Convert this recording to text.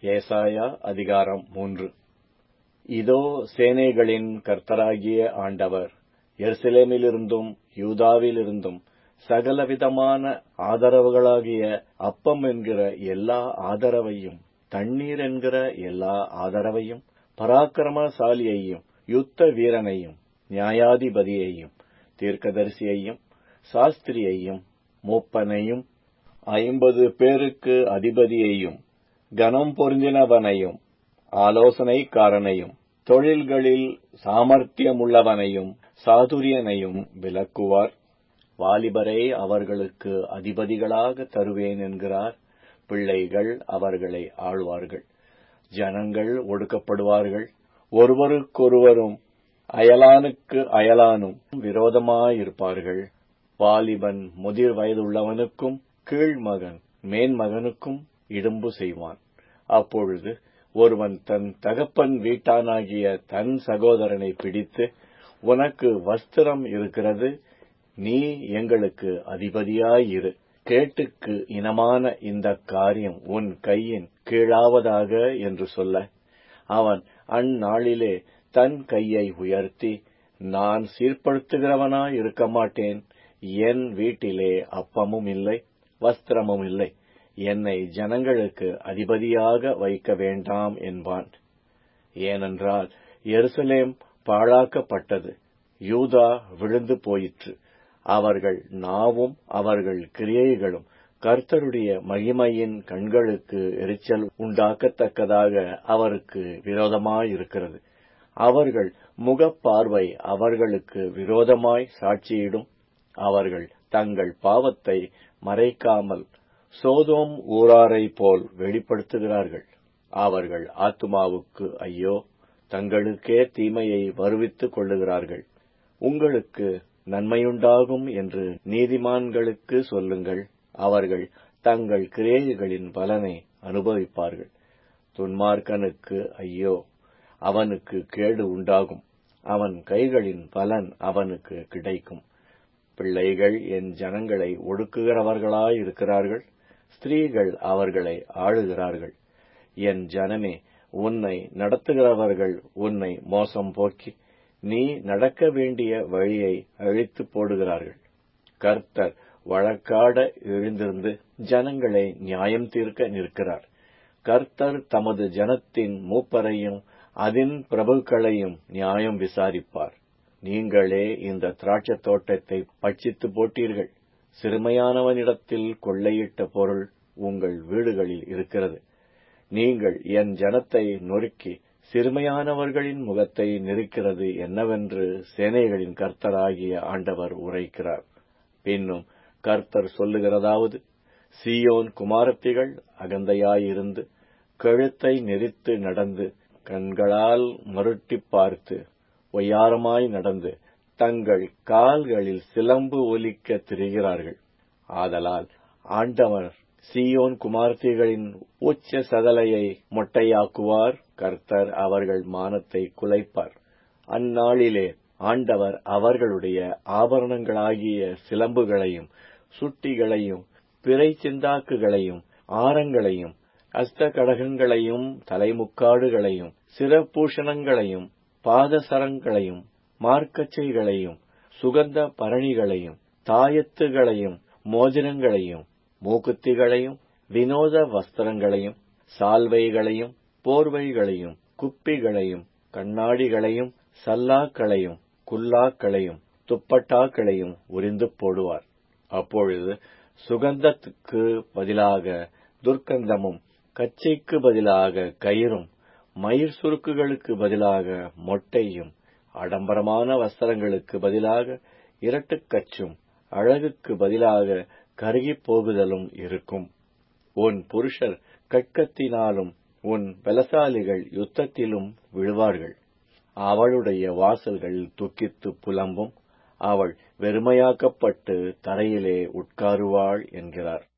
ஏசாயா அதிகாரம் மூன்று இதோ சேனைகளின் கர்த்தராகிய ஆண்டவர் எருசலேமிலிருந்தும் யூதாவிலிருந்தும் சகலவிதமான ஆதரவுகளாகிய அப்பம் என்கிற எல்லா ஆதரவையும் தண்ணீர் என்கிற எல்லா ஆதரவையும் பராக்கிரமசாலியையும் யுத்த வீரனையும் நியாயாதிபதியையும் தீர்க்கதரிசியையும் சாஸ்திரியையும் மூப்பனையும் ஐம்பது பேருக்கு அதிபதியையும் கனம் பொருந்தினவனையும் ஆலோசனைக்காரனையும் தொழில்களில் சாமர்த்தியமுள்ளவனையும் சாதுரியனையும் விலக்குவார் வாலிபரை அவர்களுக்கு அதிபதிகளாக தருவேன் என்கிறார் பிள்ளைகள் அவர்களை ஆளுவார்கள் ஜனங்கள் ஒடுக்கப்படுவார்கள் ஒருவருக்கொருவரும் அயலானுக்கு அயலானும் விரோதமாயிருப்பார்கள் வாலிபன் முதிர் வயதுள்ளவனுக்கும் கீழ்மகன் மேன்மகனுக்கும் இடும்பு செய்வான் அப்பொழுது ஒருவன் தன் தகப்பன் வீட்டானாகிய தன் சகோதரனை பிடித்து உனக்கு வஸ்திரம் இருக்கிறது நீ எங்களுக்கு அதிபதியாயிரு கேட்டுக்கு இனமான இந்த காரியம் உன் கையின் கீழாவதாக என்று சொல்ல அவன் அந்நாளிலே தன் கையை உயர்த்தி நான் சீர்படுத்துகிறவனாய் இருக்க மாட்டேன் என் வீட்டிலே அப்பமும் இல்லை வஸ்திரமும் இல்லை என்னை ஜனங்களுக்கு அதிபதியாக வைக்க வேண்டாம் என்பான் ஏனென்றால் எருசலேம் பாழாக்கப்பட்டது யூதா விழுந்து போயிற்று அவர்கள் நாவும் அவர்கள் கிரியைகளும் கர்த்தருடைய மகிமையின் கண்களுக்கு எரிச்சல் உண்டாக்கத்தக்கதாக அவருக்கு விரோதமாயிருக்கிறது அவர்கள் முகப்பார்வை அவர்களுக்கு விரோதமாய் சாட்சியிடும் அவர்கள் தங்கள் பாவத்தை மறைக்காமல் சோதோம் ஊராரை போல் வெளிப்படுத்துகிறார்கள் அவர்கள் ஆத்துமாவுக்கு ஐயோ தங்களுக்கே தீமையை வருவித்துக் கொள்ளுகிறார்கள் உங்களுக்கு நன்மையுண்டாகும் என்று நீதிமான்களுக்கு சொல்லுங்கள் அவர்கள் தங்கள் கிரேயர்களின் பலனை அனுபவிப்பார்கள் துன்மார்க்கனுக்கு ஐயோ அவனுக்கு கேடு உண்டாகும் அவன் கைகளின் பலன் அவனுக்கு கிடைக்கும் பிள்ளைகள் என் ஜனங்களை ஒடுக்குகிறவர்களாயிருக்கிறார்கள் ஸ்திரீகள் அவர்களை ஆளுகிறார்கள் என் ஜனமே உன்னை நடத்துகிறவர்கள் உன்னை மோசம் போக்கி நீ நடக்க வேண்டிய வழியை அழித்து போடுகிறார்கள் கர்த்தர் வழக்காட எழுந்திருந்து ஜனங்களை நியாயம் தீர்க்க நிற்கிறார் கர்த்தர் தமது ஜனத்தின் மூப்பரையும் அதன் பிரபுக்களையும் நியாயம் விசாரிப்பார் நீங்களே இந்த திராட்சத் தோட்டத்தை பட்சித்து போட்டீர்கள் சிறுமையானவனிடத்தில் கொள்ளையிட்ட பொருள் உங்கள் வீடுகளில் இருக்கிறது நீங்கள் என் ஜனத்தை நொறுக்கி சிறுமையானவர்களின் முகத்தை நெருக்கிறது என்னவென்று சேனைகளின் கர்த்தராகிய ஆண்டவர் உரைக்கிறார் பின்னும் கர்த்தர் சொல்லுகிறதாவது சியோன் குமாரத்திகள் அகந்தையாயிருந்து கழுத்தை நெறித்து நடந்து கண்களால் மருட்டி பார்த்து ஒய்யாரமாய் நடந்து தங்கள் கால்களில் சிலம்பு ஒலிக்க திரிகிறார்கள் ஆதலால் ஆண்டவர் சியோன் குமார்த்திகளின் உச்ச சதலையை மொட்டையாக்குவார் கர்த்தர் அவர்கள் மானத்தை குலைப்பார் அந்நாளிலே ஆண்டவர் அவர்களுடைய ஆபரணங்களாகிய சிலம்புகளையும் சுட்டிகளையும் பிறை சிந்தாக்குகளையும் ஆரங்களையும் அஸ்த கடகங்களையும் தலைமுக்காடுகளையும் சிறப்பூஷணங்களையும் பாதசரங்களையும் மார்க்கச்சைகளையும் சுகந்த பரணிகளையும் தாயத்துகளையும் மோதிரங்களையும் மூக்குத்திகளையும் வினோத வஸ்திரங்களையும் சால்வைகளையும் போர்வைகளையும் குப்பிகளையும் கண்ணாடிகளையும் சல்லாக்களையும் குல்லாக்களையும் துப்பட்டாக்களையும் உரிந்து போடுவார் அப்பொழுது சுகந்தத்துக்கு பதிலாக துர்க்கந்தமும் கச்சைக்கு பதிலாக கயிறும் மயிர் சுருக்குகளுக்கு பதிலாக மொட்டையும் ஆடம்பரமான வஸ்திரங்களுக்கு பதிலாக இரட்டுக்கச்சும் அழகுக்கு பதிலாக கருகிப் போகுதலும் இருக்கும் உன் புருஷர் கட்கத்தினாலும் உன் பலசாலிகள் யுத்தத்திலும் விழுவார்கள் அவளுடைய வாசல்கள் துக்கித்து புலம்பும் அவள் வெறுமையாக்கப்பட்டு தரையிலே உட்காருவாள் என்கிறார்